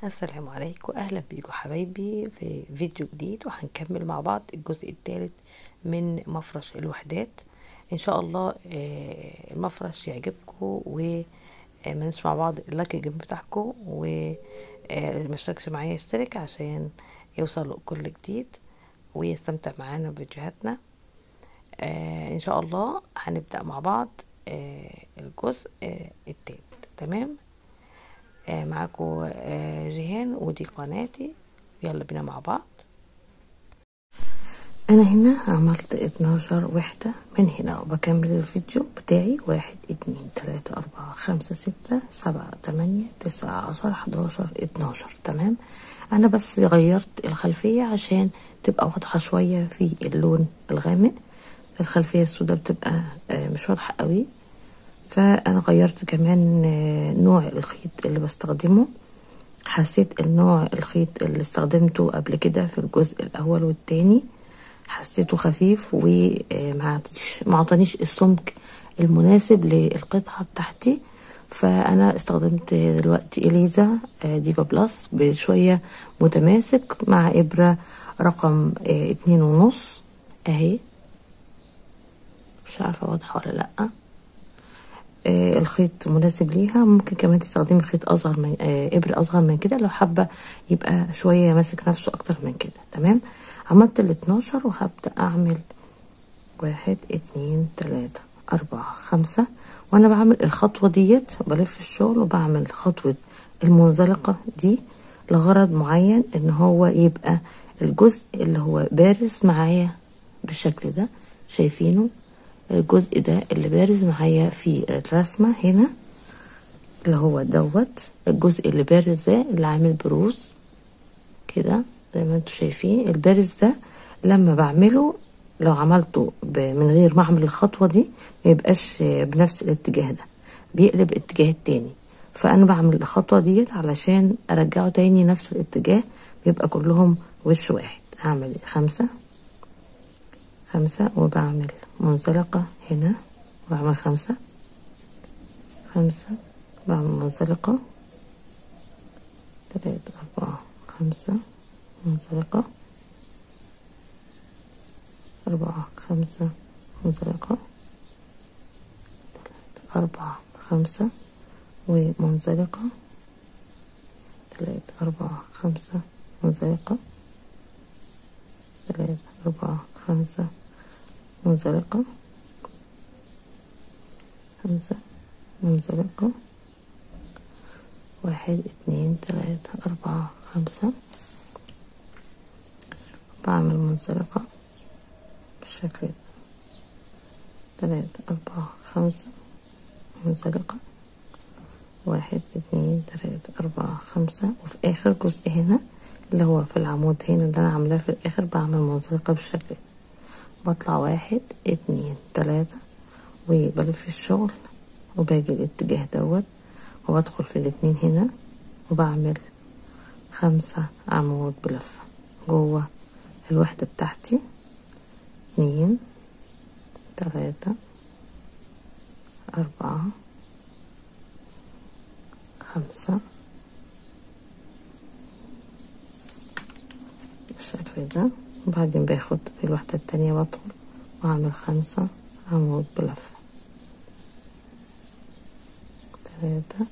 السلام عليكم اهلا بيكم حبايبي في فيديو جديد وهنكمل مع بعض الجزء الثالث من مفرش الوحدات ان شاء الله آه، المفرش يعجبكم وما ننسى مع بعض اللايك الجميل بتاعكم وما اشتركش معايا يشترك عشان يوصل كل جديد ويستمتع معانا بفيديوهاتنا آه، ان شاء الله هنبدأ مع بعض آه، الجزء الثالث تمام آه معاكم آه جيهان ودي قناتي يلا بينا مع بعض انا هنا عملت 12 وحدة من هنا وبكمل الفيديو بتاعي واحد اتنين تلاتة اربعة خمسة ستة سبعة تمانية تسعة عشر حداشر اتناشر تمام انا بس غيرت الخلفية عشان تبقى واضحة شوية في اللون الغامق الخلفية السوداء بتبقى آه مش واضحة قوي فانا غيرت كمان نوع الخيط اللي بستخدمه حسيت النوع الخيط اللي استخدمته قبل كده في الجزء الاول والتاني حسيته خفيف وما عطانيش السمك المناسب للقطعة بتاعتي فانا استخدمت دلوقتي اليزا ديفا بلس بشوية متماسك مع ابرة رقم اتنين ونص اهي مش عارفة واضحة ولا لأ آه الخيط مناسب ليها ممكن كمان تستخدمي خيط اصغر من آه ابر اصغر من كده لو حابه يبقى شويه ماسك نفسه اكتر من كده تمام عملت ال 12 وهبدا اعمل واحد اتنين تلاته اربعه خمسه وانا بعمل الخطوه ديت بلف الشغل وبعمل خطوه المنزلقه دي لغرض معين ان هو يبقى الجزء اللي هو بارز معايا بالشكل ده شايفينه الجزء ده اللي بارز معايا في الرسمة هنا اللي هو دوت الجزء اللي بارز ده اللي عامل بروز كده زي ما انتوا شايفين البارز ده لما بعمله لو عملته من غير ما اعمل الخطوة دي ما يبقاش بنفس الاتجاه ده بيقلب اتجاه التاني فانا بعمل الخطوة ديت علشان ارجعه تاني نفس الاتجاه بيبقى كلهم وش واحد اعمل خمسة خمسة وبعمل منزلقة هنا بعمل خمسة خمسة بعمل منزلقة تلاتة أربعة خمسة منزلقة أربعة خمسة منزلقة تلاتة أربعة خمسة ومنزلقة تلاتة أربعة خمسة منزلقة تلاتة أربعة خمسة منزلقة خمسة منزلقة واحد اتنين تلاتة أربعة خمسة بعمل منزلقة بالشكل ده تلاتة أربعة خمسة منزلقة واحد اتنين تلاتة أربعة خمسة وفي آخر جزء هنا اللي هو في العمود هنا اللي أنا عاملاه في الآخر بعمل منزلقة بالشكل ده بطلع واحد اتنين تلاتة وبلف الشغل وباجي الاتجاه دوت وبدخل في الاتنين هنا وبعمل خمسة عمود بلفة جوه الوحدة بتاعتي اتنين تلاتة أربعة خمسة بالشكل ده وبعدين باخد في الوحدة التانية بدخل واعمل خمسة عمود بلفة تلاتة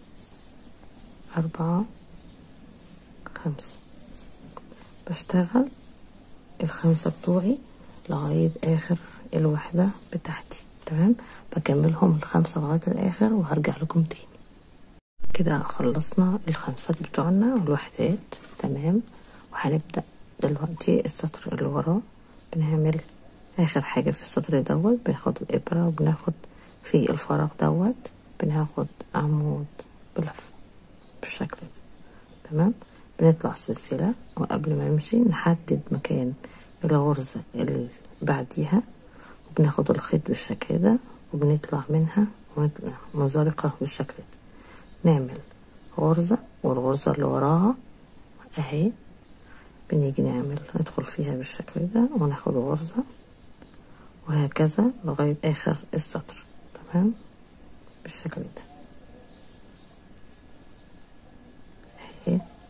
أربعة خمسة بشتغل الخمسة بتوعي لغاية آخر الوحدة بتاعتي تمام بكملهم الخمسة لغاية الآخر وهرجع لكم تاني كده خلصنا الخمسات بتوعنا والوحدات تمام وهنبدأ دلوقتي السطر اللي وراه بنعمل اخر حاجة في السطر دوت بناخد الابرة وبناخد في الفراغ دوت بناخد عمود بلف بالشكل ده تمام بنطلع سلسلة وقبل ما نمشي نحدد مكان الغرزة اللي بعديها وبناخد الخيط بالشكل ده وبنطلع منها منزلقة بالشكل ده نعمل غرزة والغرزة اللي وراها اهي بنيجي نعمل ندخل فيها بالشكل ده وناخد غرزة وهكذا لغاية آخر السطر تمام بالشكل ده اهي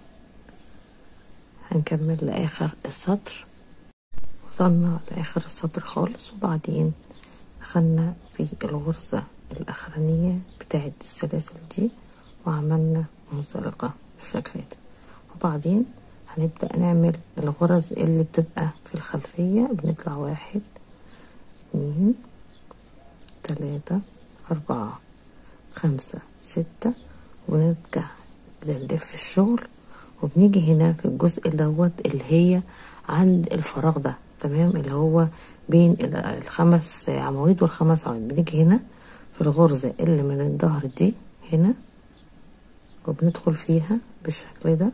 نكمل لآخر السطر وصلنا لآخر السطر خالص وبعدين دخلنا في الغرزة الأخرانية بتاعت السلاسل دي وعملنا منزلقة بالشكل ده وبعدين هنبدأ نعمل الغرز اللي بتبقى في الخلفية بنطلع واحد اتنين تلاتة أربعة خمسة ستة ونرجع نلف الشغل وبنيجي هنا في الجزء دوت اللي هي عند الفراغ ده تمام اللي هو بين الخمس عواميد والخمس عواميد بنيجي هنا في الغرزة اللي من الظهر دي هنا وبندخل فيها بالشكل ده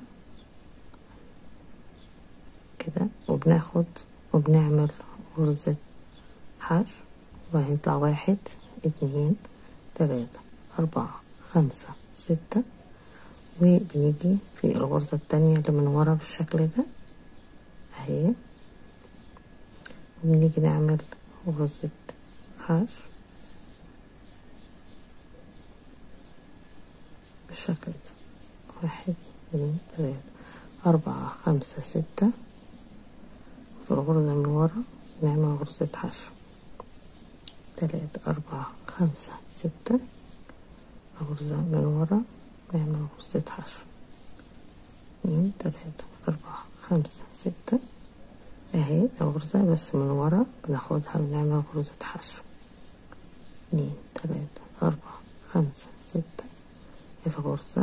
كده وبناخد وبنعمل غرزة حشو وهيطلع واحد اتنين تلاتة أربعة خمسة ستة وبنيجي في الغرزة التانية اللي من ورا بالشكل ده اهي وبنيجي نعمل غرزة حشو بالشكل ده واحد اتنين تلاتة أربعة خمسة ستة في الغرزة من ورا نعمل غرزة حشو تلاتة أربعة خمسة ستة غرزة من ورا نعمل غرزة حشو اتنين تلاتة أربعة خمسة ستة اهي الغرزة بس من ورا بناخدها بنعمل غرزة حشو اتنين تلاتة أربعة خمسة ستة الغرزة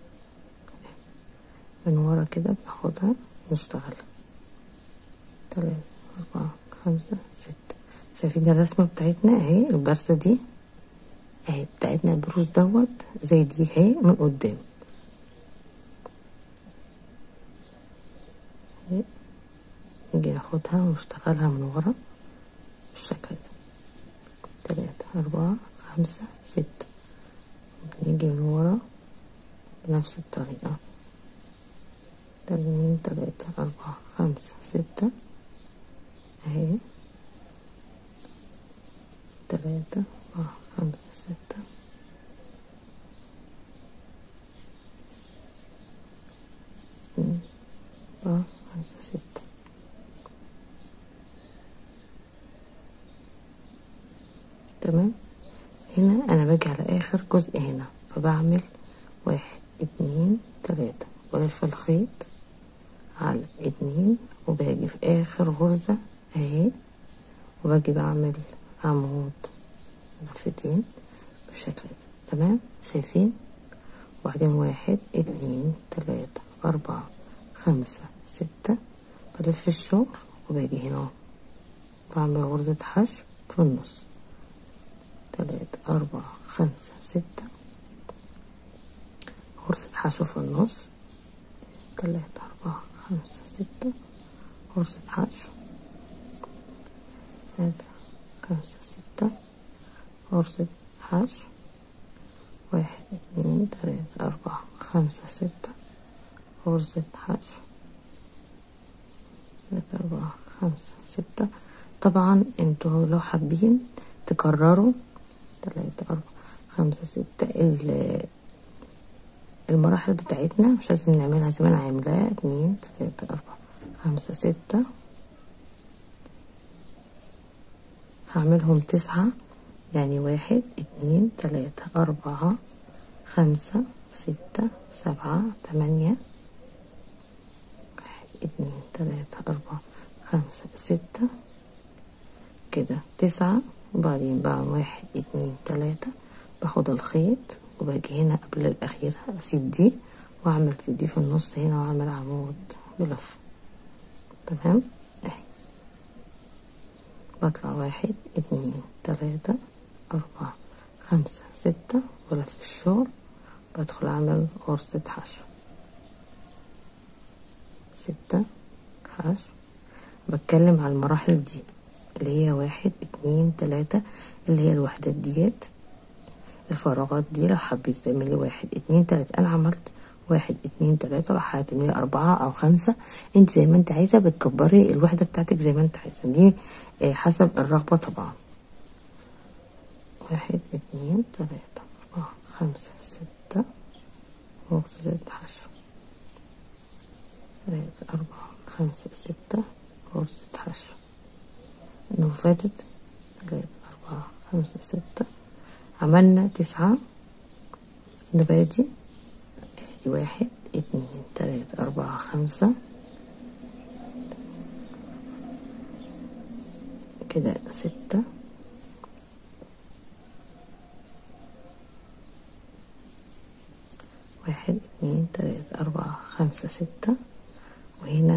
من ورا كده بناخدها نشتغل تلاتة أربعة خمسة ستة شايفين الرسمة بتاعتنا اهي البرسة دي اهي بتاعتنا البروز دوت زي دي اهي من قدام نيجي ناخدها ونشتغلها من ورا بالشكل ده تلاتة أربعة خمسة ستة نيجي من ورا بنفس الطريقة اتنين تلاتة أربعة خمسة ستة اهي تلاتة أربعة خمسة ستة اتنين أربعة خمسة ستة تمام هنا أنا باجي على آخر جزء هنا فبعمل واحد اتنين تلاتة بلف الخيط على اتنين وباجي في آخر غرزة اهي وباجي بعمل عمود لفتين بالشكل ده تمام شايفين وبعدين واحد اتنين تلاتة أربعة خمسة ستة بلف الشغل وباجي هنا بعمل غرزة حشو في النص تلاتة أربعة خمسة ستة غرزة حشو في النص تلاتة أربعة خمسة ستة غرزة حشو تلاتة خمسة ستة غرزة حشو واحد اتنين تلاتة أربعة خمسة ستة غرزة حشو تلاتة أربعة خمسة ستة طبعا انتوا لو حابين تكرروا تلاتة أربعة خمسة ستة المراحل بتاعتنا مش لازم نعملها زي ما انا عاملاها اتنين تلاتة أربعة خمسة ستة هعملهم تسعة يعني واحد اتنين تلاتة أربعة خمسة ستة سبعة تمانية واحد اتنين تلاتة أربعة خمسة ستة كده تسعة وبعدين بعمل واحد اتنين تلاتة باخد الخيط وباجي هنا قبل الأخيرة أسيب دي وأعمل في دي في النص هنا وأعمل عمود بلف تمام اهي بطلع واحد اتنين تلاتة أربعة خمسة ستة ولف الشغل بدخل أعمل غرزة حشو ستة حشو بتكلم على المراحل دي اللي هي واحد اتنين تلاتة اللي هي الوحدات ديت الفراغات دي لو حبيت تعملي واحد اتنين تلاتة انا عملت واحد اتنين تلاتة لو هتعملي اربعة او خمسة انت زي ما انت عايزة بتكبري الوحدة بتاعتك زي ما انت عايزة دي حسب الرغبة طبعا واحد اتنين تلاتة اربعة خمسة ستة غرزة حشو تلاتة أربعة خمسة ستة غرزة حشو انه فاتت تلاتة أربعة خمسة ستة عملنا تسعة نبادي ادي واحد اتنين تلاتة أربعة خمسة كده ستة واحد اتنين تلاتة أربعة خمسة ستة وهنا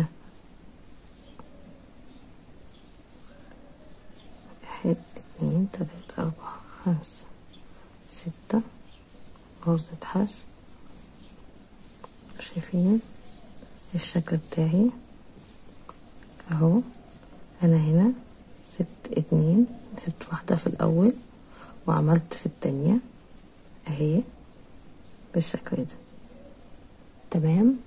واحد اتنين تلاتة أربعة خمسة ستة غرزة حشو شايفين الشكل بتاعي اهو انا هنا سبت اتنين سبت واحدة في الاول وعملت في التانية اهي بالشكل ده تمام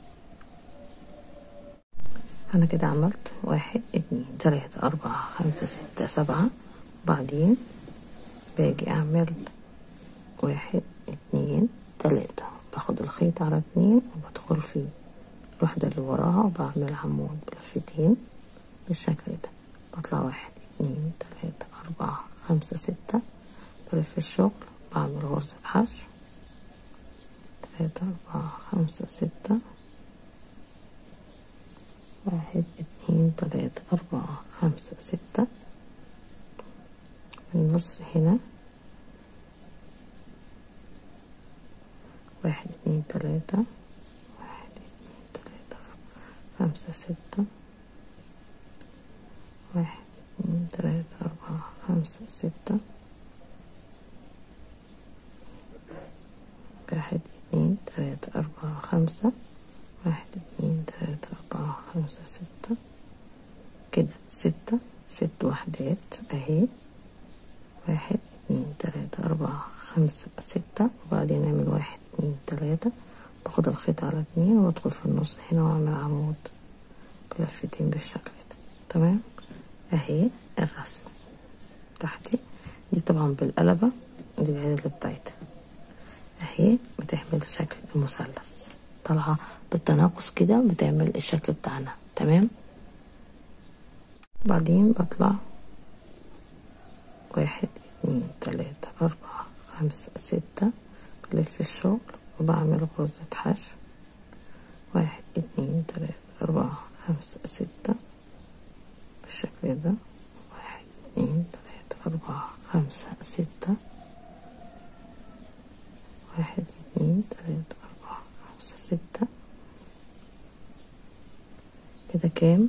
انا كده عملت واحد اتنين تلاتة اربعة خمسة ستة سبعة بعدين باجي اعمل واحد اتنين تلاتة باخد الخيط على اتنين وبدخل في الواحدة اللي وراها وبعمل عمود بلفتين بالشكل ده بطلع واحد اتنين تلاتة أربعة خمسة ستة بلف الشغل بعمل غرزة حشو تلاتة أربعة خمسة ستة واحد اتنين تلاتة أربعة خمسة ستة في النص هنا واحد اتنين تلاتة واحد اتنين تلاتة خمسة ستة واحد اتنين تلاتة أربعة خمسة ستة واحد اتنين تلاتة أربعة خمسة واحد اتنين تلاتة أربعة خمسة ستة كده ستة ست وحدات أهي واحد اتنين تلاتة أربعة خمسة ستة وبعدين نعمل واحد اتنين تلاتة باخد الخيط على اتنين وادخل في النص هنا واعمل عمود بلفتين بالشكل ده تمام اهي الرسمة بتاعتي دي طبعا بالقلبة دي العدلة بتاعتها اهي بتعمل شكل المثلث طالعة بالتناقص كده بتعمل الشكل بتاعنا تمام بعدين بطلع واحد اتنين تلاتة أربعة خمسة ستة بلف الشغل وبعمل غرزة حشو واحد اتنين تلاتة أربعة خمسة ستة بالشكل ده واحد اتنين تلاتة أربعة خمسة ستة واحد اتنين تلاتة أربعة خمسة ستة كده كام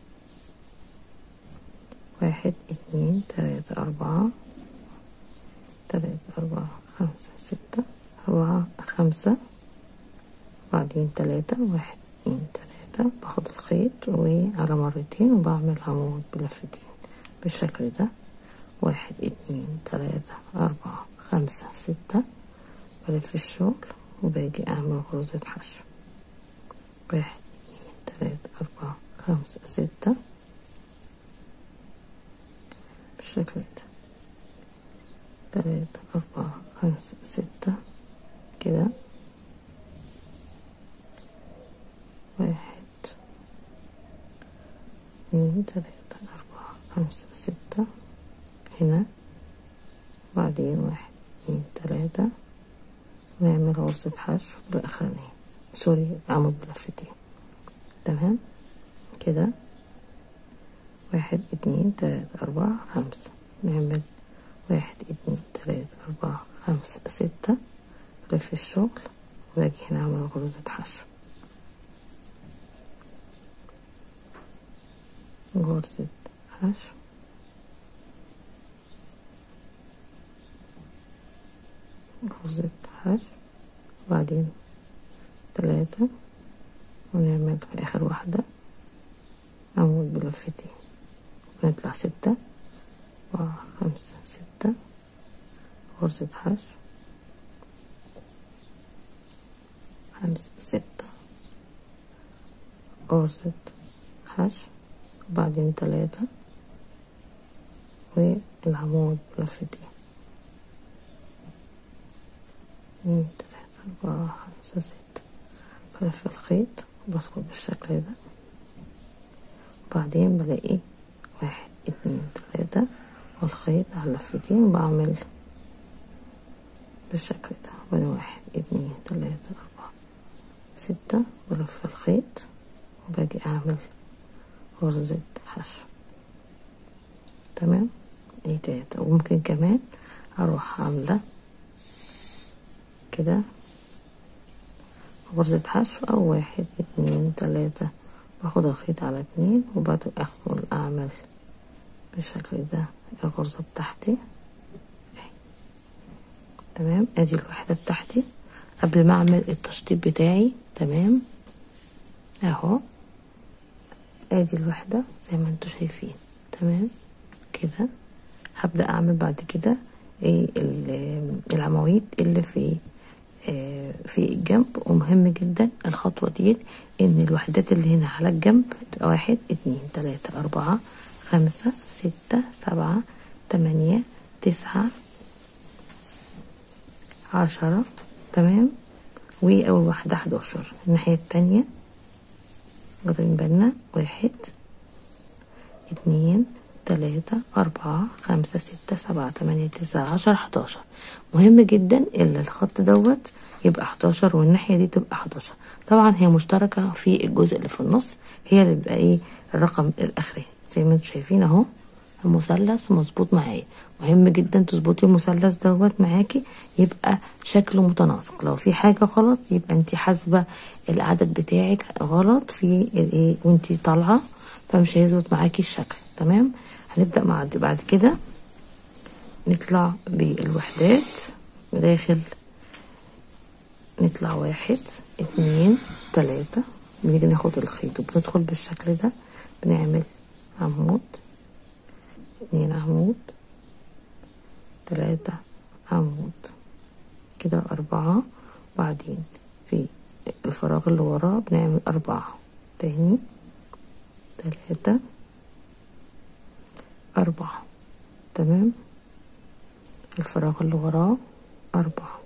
واحد اتنين تلاتة أربعة تلاتة أربعة خمسة ستة أربعة خمسة بعدين تلاتة واحد اتنين تلاتة باخد الخيط وعلى مرتين وبعمل عمود بلفتين بالشكل ده واحد اتنين تلاتة أربعة خمسة ستة بلف الشغل وباجي أعمل غرزة حشو واحد اتنين تلاتة أربعة خمسة ستة بالشكل ده تلاتة أربعة خمسة ستة كده واحد اتنين تلاتة أربعة خمسة ستة هنا بعدين واحد اتنين تلاتة نعمل غرزة حشو بالأخرانية سوري عمود بلفتين تمام كده واحد اتنين تلاتة أربعة خمسة نعمل واحد اتنين تلاتة أربعة خمسة ستة لف الشغل وباجي هنا أعمل غرزة حشو غرزة حشو غرزة حشو وبعدين تلاتة ونعمل في آخر واحدة عمود بلفتين ونطلع ستة أربعة خمسة ستة غرزة حشو خمسة ستة غرزة حشو وبعدين تلاتة والعمود بلفتين اتنين تلاتة أربعة خمسة ستة بلف الخيط بدخل بالشكل ده بعدين بلاقي واحد اتنين تلاتة والخيط على لفتين بعمل بالشكل ده من واحد اتنين تلاتة أربعة ستة بلف الخيط وباجي أعمل غرزة حشو تمام ايه تلاتة وممكن كمان أروح عاملة كده غرزة حشو أو واحد اتنين تلاتة باخد الخيط على اتنين وبعد أدخل أعمل بالشكل ده الغرزة بتاعتي تمام ادي الوحدة بتاعتي قبل ما اعمل التشطيب بتاعي تمام اهو ادي الوحدة زي ما انتوا شايفين تمام كده هبدأ اعمل بعد كده ايه العواميد اللي في آه في الجنب ومهم جدا الخطوة دي ان الوحدات اللي هنا على الجنب واحد اتنين تلاتة اربعة خمسة ستة سبعة تمانية تسعة عشرة تمام وأول واحدة حداشر الناحية التانية واخدين بالنا واحد اتنين تلاتة أربعة خمسة ستة سبعة تمانية تسعة عشر حداشر مهم جدا إن الخط دوت يبقى حداشر والناحية دي تبقى حداشر طبعا هي مشتركة في الجزء اللي في النص هي اللي بيبقى ايه الرقم الأخراني زي ما انتم شايفين اهو المثلث مظبوط معايا مهم جدا تظبطي المثلث دوت معاكي يبقى شكله متناسق لو في حاجه غلط يبقى انت حاسبه العدد بتاعك غلط في الايه وانت طالعه فمش هيظبط معاكي الشكل تمام هنبدا مع بعد كده نطلع بالوحدات داخل نطلع واحد اتنين تلاتة بنيجي ناخد الخيط وبندخل بالشكل ده بنعمل عمود اتنين عمود تلاتة عمود كده أربعة بعدين في الفراغ اللي وراه بنعمل أربعة تاني تلاتة أربعة تمام الفراغ اللي وراه أربعة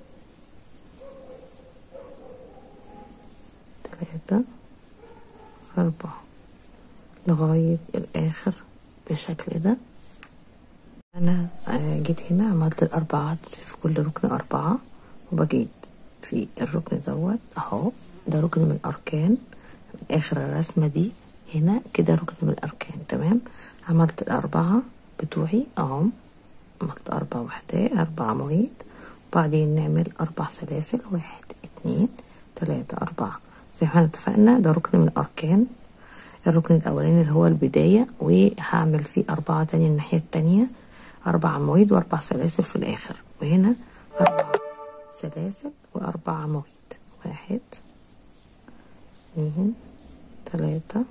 تلاتة أربعة لغاية الآخر بالشكل ده انا جيت هنا عملت الاربعات في كل ركن اربعة وبجيت في الركن دوت اهو ده ركن من الاركان اخر الرسمة دي هنا كده ركن من الاركان تمام عملت الاربعة بتوعي اهو عملت اربع وحدات اربع مواعيد وبعدين نعمل اربع سلاسل واحد اتنين تلاتة اربعة زي ما اتفقنا ده ركن من الاركان الركن الاولاني اللي هو البداية وهعمل فيه اربعة تاني الناحية التانية أربع مواعيد وأربع سلاسل في الآخر وهنا أربع سلاسل وأربع مواعيد واحد اتنين تلاتة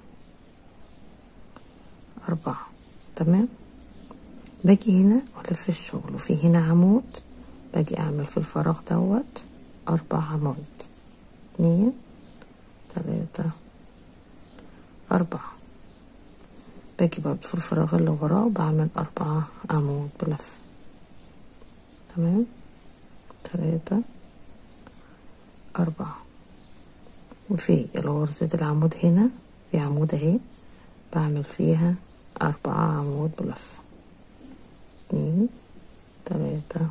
أربعة تمام باجي هنا وألف الشغل وفي هنا عمود باجي أعمل في الفراغ دوت أربع عواميد اتنين تلاتة أربعة باجي برضه في الفراغ اللي وراه بعمل أربعة عمود بلف تمام تلاتة أربعة وفي الغرزة العمود هنا في عمود اهي بعمل فيها أربعة عمود بلف اتنين تلاتة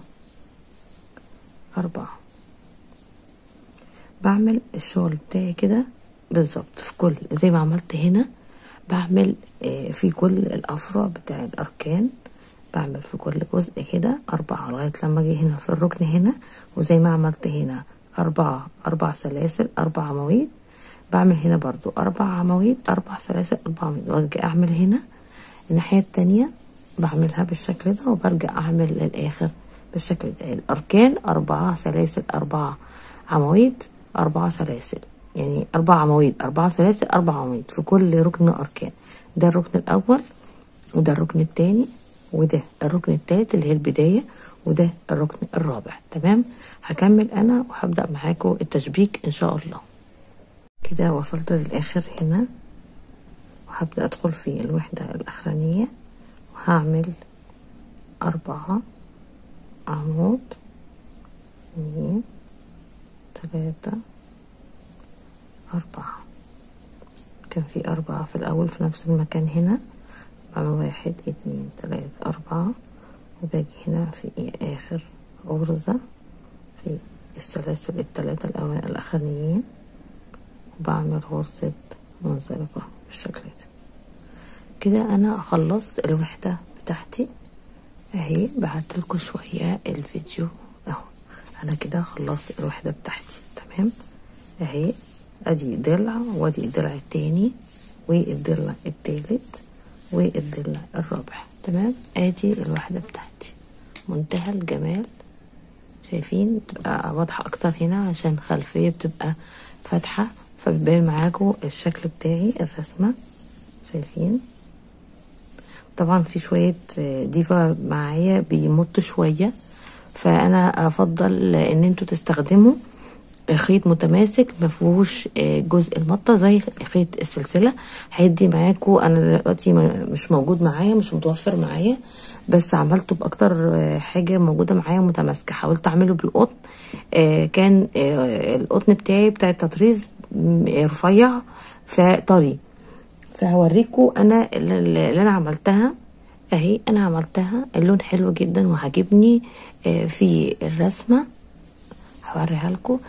أربعة بعمل الشغل بتاعي كده بالظبط في كل زي ما عملت هنا بعمل في كل الأفرع بتاع الأركان بعمل في كل جزء كده أربعة لغاية لما أجي هنا في الركن هنا وزي ما عملت هنا أربعة أربع سلاسل أربع عواميد بعمل هنا برضو أربع عواميد أربع سلاسل أربع عواميد وأرجع أعمل هنا الناحية التانية بعملها بالشكل ده وبرجع أعمل للآخر بالشكل ده الأركان أربعة سلاسل أربعة عواميد أربعة سلاسل يعني أربع عواميد أربعة سلاسل أربع عواميد في كل ركن أركان ده الركن الأول وده الركن التاني وده الركن التالت اللي هي البداية وده الركن الرابع تمام هكمل أنا وهبدأ معاكم التشبيك إن شاء الله كده وصلت للآخر هنا وهبدأ أدخل في الوحدة الأخرانية وهعمل أربعة عمود اتنين تلاتة أربعة كان في أربعة في الأول في نفس المكان هنا بعمل واحد اتنين تلاتة أربعة وباجي هنا في آخر غرزة في السلاسل التلاتة الأول الأخرانيين وبعمل غرزة منزلقة بالشكل ده كده أنا خلصت الوحدة بتاعتي اهي بعتلكوا شوية الفيديو اهو انا كده خلصت الوحدة بتاعتي تمام اهي ادي ضلع وادي الضلع التاني والضلع التالت والضلع الرابع تمام ادي الوحدة بتاعتي منتهى الجمال شايفين تبقى واضحة اكتر هنا عشان الخلفية بتبقى فاتحة فبيبان معاكم الشكل بتاعي الرسمة شايفين طبعا في شوية ديفا معايا بيمط شوية فانا افضل ان انتوا تستخدموا خيط متماسك مفيهوش جزء المطة زي خيط السلسلة هيدي معاكم انا دلوقتي مش موجود معايا مش متوفر معايا بس عملته باكتر حاجة موجودة معايا متماسكة حاولت اعمله بالقطن كان القطن بتاعي بتاع التطريز رفيع فطري فهوريكم انا اللي انا عملتها اهي انا عملتها اللون حلو جدا وعجبني في الرسمه هوريها لكم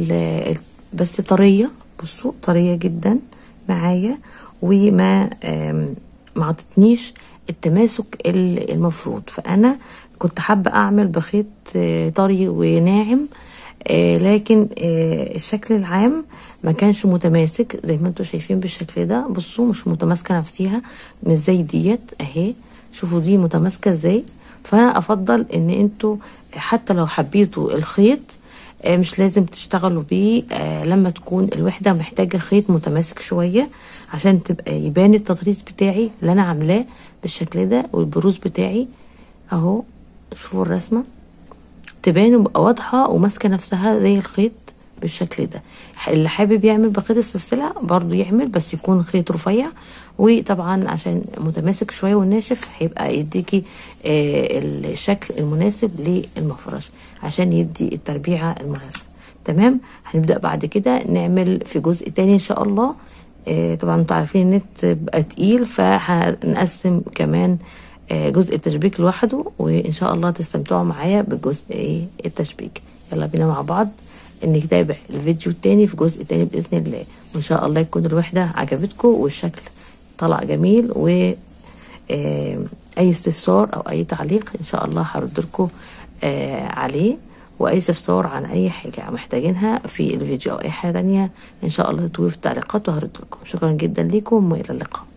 بس طريه بصوا طريه جدا معايا وما ما عطتنيش التماسك المفروض فانا كنت حابه اعمل بخيط طري وناعم لكن الشكل العام ما كانش متماسك زي ما انتم شايفين بالشكل ده بصوا مش متماسكه نفسيها مش زي ديت اهي شوفوا دي متماسكه ازاي فانا افضل ان انتوا حتى لو حبيتوا الخيط مش لازم تشتغلوا بيه لما تكون الوحده محتاجه خيط متماسك شويه عشان تبقى يبان التطريز بتاعي اللي انا عاملاه بالشكل ده والبروز بتاعي اهو شوفوا الرسمه تبان وبقى واضحه وماسكه نفسها زي الخيط بالشكل ده اللي حابب يعمل بخيط السلسله برضو يعمل بس يكون خيط رفيع وطبعا عشان متماسك شويه وناشف هيبقى يديكي آه الشكل المناسب للمفرش عشان يدي التربيعه المناسبه تمام هنبدا بعد كده نعمل في جزء تاني ان شاء الله آه طبعا انتوا عارفين النت بقى تقيل فهنقسم كمان آه جزء التشبيك لوحده وان شاء الله تستمتعوا معايا بجزء ايه التشبيك يلا بينا مع بعض نتابع الفيديو التاني في جزء تاني باذن الله وان شاء الله يكون الوحده عجبتكم والشكل طلع جميل و اي استفسار او اي تعليق ان شاء الله هرد لكم عليه واي استفسار عن اي حاجه محتاجينها في الفيديو او اي حاجه تانية ان شاء الله تكتبوا في التعليقات وهرد لكم شكرا جدا لكم والى اللقاء